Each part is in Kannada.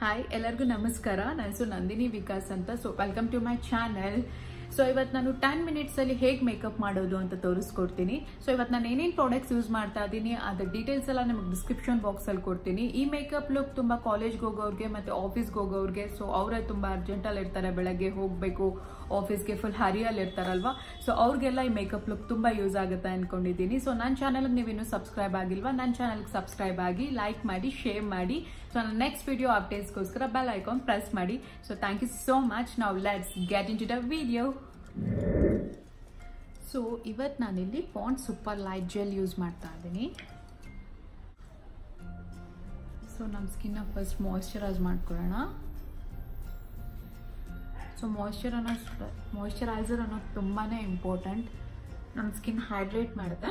ಹಾಯ್ ಎಲ್ಲರಿಗೂ ನಮಸ್ಕಾರ ನನ್ನ ಹೆಸರು ನಂದಿನಿ ವಿಕಾಸ್ ಅಂತ so welcome to my channel so ಇವತ್ತು ನಾನು ಟೆನ್ ಮಿನಿಟ್ಸಲ್ಲಿ ಹೇಗೆ ಮೇಕಪ್ ಮಾಡೋದು ಅಂತ ತೋರಿಸ್ಕೊಡ್ತೀನಿ ಸೊ ಇವತ್ತು ನಾನು ಏನೇನು ಪ್ರಾಡಕ್ಟ್ಸ್ ಯೂಸ್ ಮಾಡ್ತಾ ಇದ್ದೀನಿ ಅದ್ರ ಡೀಟೇಲ್ಸ್ ಎಲ್ಲ ನಿಮಗೆ ಡಿಸ್ಕ್ರಿಪ್ಷನ್ ಬಾಕ್ಸಲ್ಲಿ ಕೊಡ್ತೀನಿ ಈ ಮೇಕಪ್ ಲುಕ್ ತುಂಬ ಕಾಲೇಜ್ಗೆ ಹೋಗೋರಿಗೆ ಮತ್ತು ಆಫೀಸ್ಗೆ ಹೋಗೋರಿಗೆ ಸೊ ಅವರೇ ತುಂಬ ಅರ್ಜೆಂಟಲ್ಲಿ ಇರ್ತಾರೆ ಬೆಳಗ್ಗೆ ಹೋಗಬೇಕು ಆಫೀಸ್ಗೆ ಫುಲ್ ಹರಿಯಲ್ಲಿ ಇರ್ತಾರಲ್ವಾ ಸೊ ಅವ್ರಿಗೆಲ್ಲ ಈ ಮೇಕಪ್ ಲುಕ್ ತುಂಬ ಯೂಸ್ ಆಗುತ್ತೆ ಅನ್ಕೊಂಡಿದ್ದೀನಿ ಸೊ ನನ್ನ ಚಾನಲ್ಗೆ ನೀವಿನ್ನೂ ಸಬ್ಸ್ಕ್ರೈಬ್ ಆಗಿಲ್ವಾ ನನ್ನ ಚಾನಲ್ಗೆ ಸಬ್ಸ್ಕ್ರೈಬ್ ಆಗಿ ಲೈಕ್ ಮಾಡಿ ಶೇರ್ ಮಾಡಿ ಸೊ ನನ್ನ ನೆಕ್ಸ್ಟ್ ವಿಡಿಯೋ ಅಪ್ಡೇಟ್ಸ್ಗೋಸ್ಕರ ಬೆಲ್ ಐಕಾನ್ ಪ್ರೆಸ್ ಮಾಡಿ so thank you so much ನಾವು let's get into the video so ಇವತ್ತು ನಾನಿಲ್ಲಿ Pond super light gel use ಮಾಡ್ತಾ ಇದ್ದೀನಿ ಸೊ ನಮ್ಮ ಸ್ಕಿನ್ನ ಫಸ್ಟ್ ಮಾಯ್ಶ್ಚರೈಸ್ ಮಾಡ್ಕೊಳ್ಳೋಣ ಸೊ ಮಾಯ್ಶ್ಚರ್ ಅನ್ನೋ ಮಾಯ್ಶ್ಚರೈಸರ್ ಅನ್ನೋದು ತುಂಬಾ ಇಂಪಾರ್ಟೆಂಟ್ ನಮ್ಮ ಸ್ಕಿನ್ ಹೈಡ್ರೇಟ್ ಮಾಡುತ್ತೆ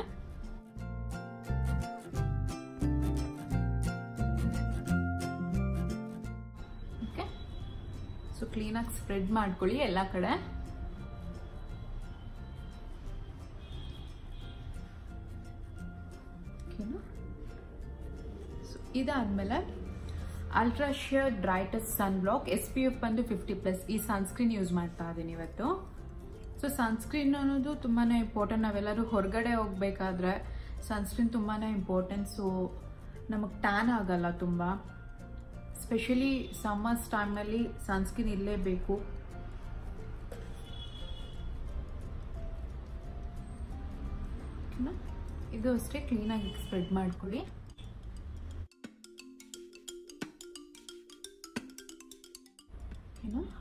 ಓಕೆ ಸೊ ಕ್ಲೀನಾಗಿ ಸ್ಪ್ರೆಡ್ ಮಾಡ್ಕೊಳ್ಳಿ ಎಲ್ಲ ಕಡೆ ಸೊ ಇದಾದ್ಮೇಲೆ ultra sheer dry touch sunblock S P F ಬಂದು ಫಿಫ್ಟಿ ಪ್ಲಸ್ ಈ ಸನ್ಸ್ಕ್ರೀನ್ ಯೂಸ್ ಮಾಡ್ತಾ ಇದ್ದೀನಿ ಇವತ್ತು ಸೊ ಸನ್ಸ್ಕ್ರೀನ್ ಅನ್ನೋದು ತುಂಬಾ ಇಂಪಾರ್ಟೆಂಟ್ ನಾವೆಲ್ಲರೂ ಹೊರಗಡೆ ಹೋಗ್ಬೇಕಾದ್ರೆ ಸನ್ಸ್ಕ್ರೀನ್ ತುಂಬಾ ಇಂಪಾರ್ಟೆಂಟ್ ಸೊ ನಮಗೆ ಟ್ಯಾನ್ ಆಗಲ್ಲ ತುಂಬ ಸ್ಪೆಷಲಿ ಸಮ್ಮರ್ಸ್ ಟೈಮ್ನಲ್ಲಿ ಸನ್ಸ್ಕ್ರೀನ್ ಇರಲೇಬೇಕು ಇದು ಅಷ್ಟೇ ಕ್ಲೀನಾಗಿ ಸ್ಪ್ರೆಡ್ ಮಾಡ್ಕೊಳ್ಳಿ ಏನು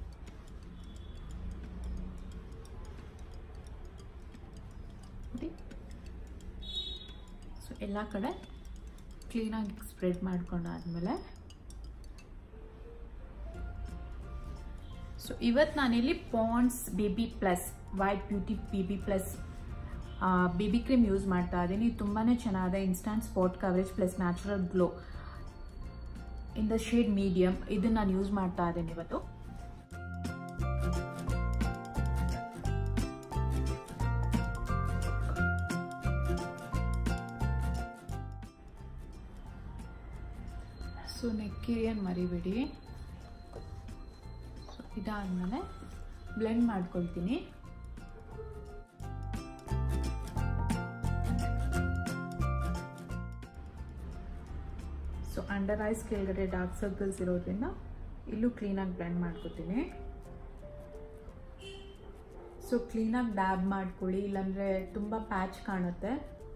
ಸೊ ಎಲ್ಲ ಕಡೆ ಕ್ಲೀನಾಗಿ ಸ್ಪ್ರೆಡ್ ಮಾಡ್ಕೊಂಡಾದ್ಮೇಲೆ ಸೊ ಇವತ್ತು ನಾನಿಲ್ಲಿ Pond's baby plus white beauty baby plus baby cream use ಮಾಡ್ತಾ ಇದ್ದೀನಿ ತುಂಬಾ ಚೆನ್ನಾಗಿದೆ instant spot coverage plus natural glow in the shade medium ಇದನ್ನ ನಾನು ಯೂಸ್ ಮಾಡ್ತಾ ಇದ್ದೀನಿ ಇವತ್ತು ಸೊ ನೆಕ್ಕಿರಿಯನ್ ಮರಿಬೇಡಿ ಸೊ ಇದಾದ್ಮೇಲೆ ಬ್ಲೆಂಡ್ ಮಾಡ್ಕೊಳ್ತೀನಿ ಸೊ ಅಂಡರ್ ಐಸ್ ಕೆಳಗಡೆ ಡಾರ್ಕ್ ಸರ್ಕಲ್ಸ್ ಇರೋದ್ರಿಂದ ಇಲ್ಲೂ ಕ್ಲೀನಾಗಿ ಬ್ಲೆಂಡ್ ಮಾಡ್ಕೊತೀನಿ ಸೊ ಕ್ಲೀನಾಗಿ ಡ್ಯಾಬ್ ಮಾಡ್ಕೊಳ್ಳಿ ಇಲ್ಲಾಂದರೆ ತುಂಬ ಪ್ಯಾಚ್ ಕಾಣುತ್ತೆ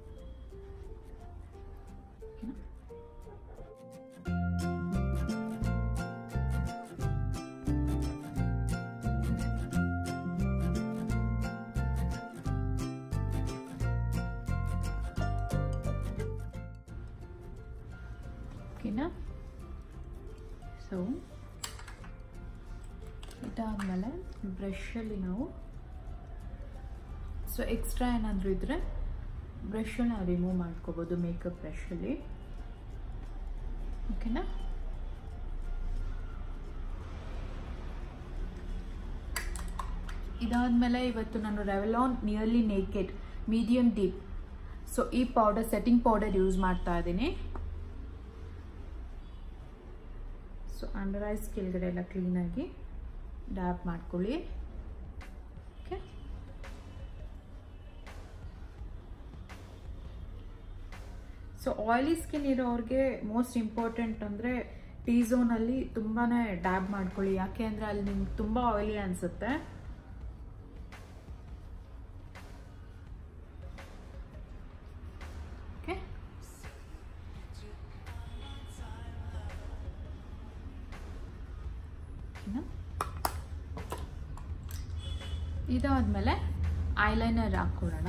ಓಕೆನಾ ಸೊ ಇದಾದಮೇಲೆ ಬ್ರಷಲ್ಲಿ ನಾವು ಸೊ ಎಕ್ಸ್ಟ್ರಾ ಏನಾದರೂ ಇದ್ದರೆ ಬ್ರಷನ್ನು ರಿಮೂವ್ ಮಾಡ್ಕೋಬೋದು ಮೇಕಪ್ ಬ್ರಷಲ್ಲಿ ಓಕೆನಾ ಇದಾದಮೇಲೆ ಇವತ್ತು ನಾನು Revlon nearly naked medium deep so ಈ ಪೌಡರ್ ಸೆಟ್ಟಿಂಗ್ ಪೌಡರ್ ಯೂಸ್ ಮಾಡ್ತಾ ಇದ್ದೀನಿ ಸೊ ಅಂಡರ್ ಐಸ್ ಕೆಳಗಡೆ ಎಲ್ಲ ಕ್ಲೀನಾಗಿ ಡ್ಯಾಪ್ ಮಾಡ್ಕೊಳ್ಳಿ ಓಕೆ ಸೊ ಆಯಿಲಿ ಸ್ಕಿನ್ ಇರೋರಿಗೆ ಮೋಸ್ಟ್ ಇಂಪಾರ್ಟೆಂಟ್ ಅಂದರೆ ಟೀ ಝೋನಲ್ಲಿ ತುಂಬಾ ಡ್ಯಾಬ್ ಮಾಡ್ಕೊಳ್ಳಿ ಯಾಕೆ ಅಂದರೆ ಅಲ್ಲಿ ನಿಮ್ಗೆ ತುಂಬ ಆಯಿಲಿ ಅನಿಸುತ್ತೆ ಓಕೆ ಇದಾದ್ಮೇಲೆ ಐಲೈನರ್ ಹಾಕ್ಕೊಳ್ಳೋಣ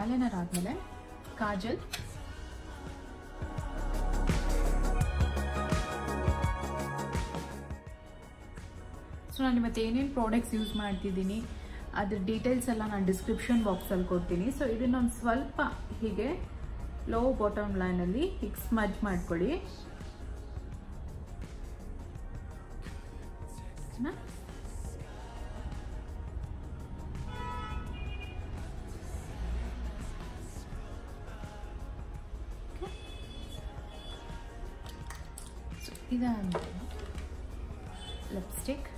ಐಲೈನರ್ ಆದಮೇಲೆ ಕಾಜಲ್ ಸೊ ನಾನು ಇವತ್ತು ಏನೇನು ಪ್ರಾಡಕ್ಟ್ಸ್ ಯೂಸ್ ಮಾಡ್ತಿದ್ದೀನಿ ಅದ್ರ ಡೀಟೇಲ್ಸ್ ಎಲ್ಲ ನಾನು ಡಿಸ್ಕ್ರಿಪ್ಷನ್ ಬಾಕ್ಸಲ್ಲಿ ಕೊಡ್ತೀನಿ ಸೊ ಇದನ್ನೊಂದು ಸ್ವಲ್ಪ ಹೀಗೆ ಲೋ ಬಾಟಮ್ ಲೈನಲ್ಲಿ ಹೀಗೆ ಸ್ಮಜ್ ಮಾಡ್ಕೊಳ್ಳಿ ಓಕೆನಾ? Okay. So, ಇದಾದ್ಮೇಲೆ ಲಿಪ್ಸ್ಟಿಕ್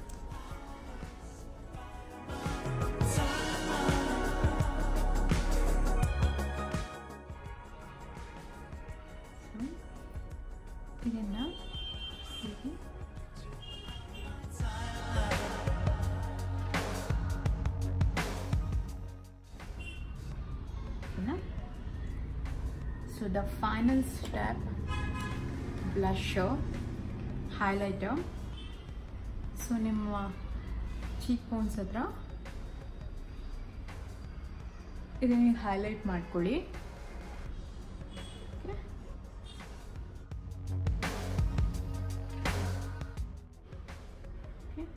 ಇದನ್ನ ಹೀಗೆ ಓಕೆನಾ so the final step blusher highlighter so ನಿಮ್ಮ ಚೀಕ್ ಬೋನ್ಸ್ ಹತ್ರ ಇದನ್ನ ಹೈಲೈಟ್ ಮಾಡ್ಕೊಳ್ಳಿ Okay? Okay.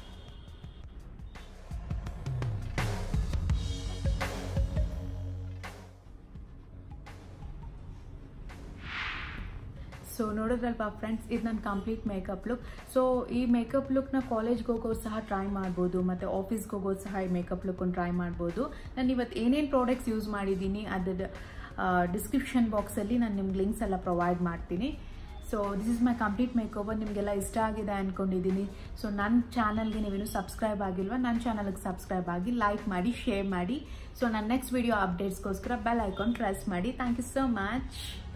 ಸೊ ನೋಡೋದ್ರಲ್ವಾ ಫ್ರೆಂಡ್ಸ್ ಇದು ನನ್ನ ಕಂಪ್ಲೀಟ್ ಮೇಕಪ್ ಲುಕ್ ಸೊ ಈ ಮೇಕಪ್ ಲುಕ್ನ ಕಾಲೇಜ್ಗೆ ಹೋಗೋರು ಸಹ ಟ್ರೈ ಮಾಡ್ಬೋದು ಮತ್ತು ಆಫೀಸ್ಗೆ ಹೋಗೋರು ಸಹ ಈ ಮೇಕಪ್ ಲುಕ್ಕನ್ನು ಟ್ರೈ ಮಾಡ್ಬೋದು ನಾನು ಇವತ್ತು ಏನೇನು ಪ್ರಾಡಕ್ಟ್ಸ್ ಯೂಸ್ ಮಾಡಿದ್ದೀನಿ ಅದ್ರ ಡಿಸ್ಕ್ರಿಪ್ಷನ್ ಬಾಕ್ಸಲ್ಲಿ ನಾನು ನಿಮ್ಗೆ ಲಿಂಕ್ಸ್ ಎಲ್ಲ ಪ್ರೊವೈಡ್ ಮಾಡ್ತೀನಿ so this is my complete makeup ನಿಮಗೆಲ್ಲ ಇಷ್ಟ ಆಗಿದೆ ಅಂದ್ಕೊಂಡಿದ್ದೀನಿ ಸೊ ನನ್ನ ಚಾನಲ್ಗೆ ನೀವೇನು ಸಬ್ಸ್ಕ್ರೈಬ್ ಆಗಿಲ್ವಾ ನನ್ನ ಚಾನಲ್ಗೆ ಸಬ್ಸ್ಕ್ರೈಬ್ ಆಗಿ ಲೈಕ್ ಮಾಡಿ ಶೇರ್ ಮಾಡಿ ಸೊ ನನ್ನ ನೆಕ್ಸ್ಟ್ ವಿಡಿಯೋ ಅಪ್ಡೇಟ್ಸ್ಗೋಸ್ಕರ ಬೆಲ್ ಐಕಾನ್ ಪ್ರೆಸ್ ಮಾಡಿ ಥ್ಯಾಂಕ್ ಯು ಸೋ ಮಚ್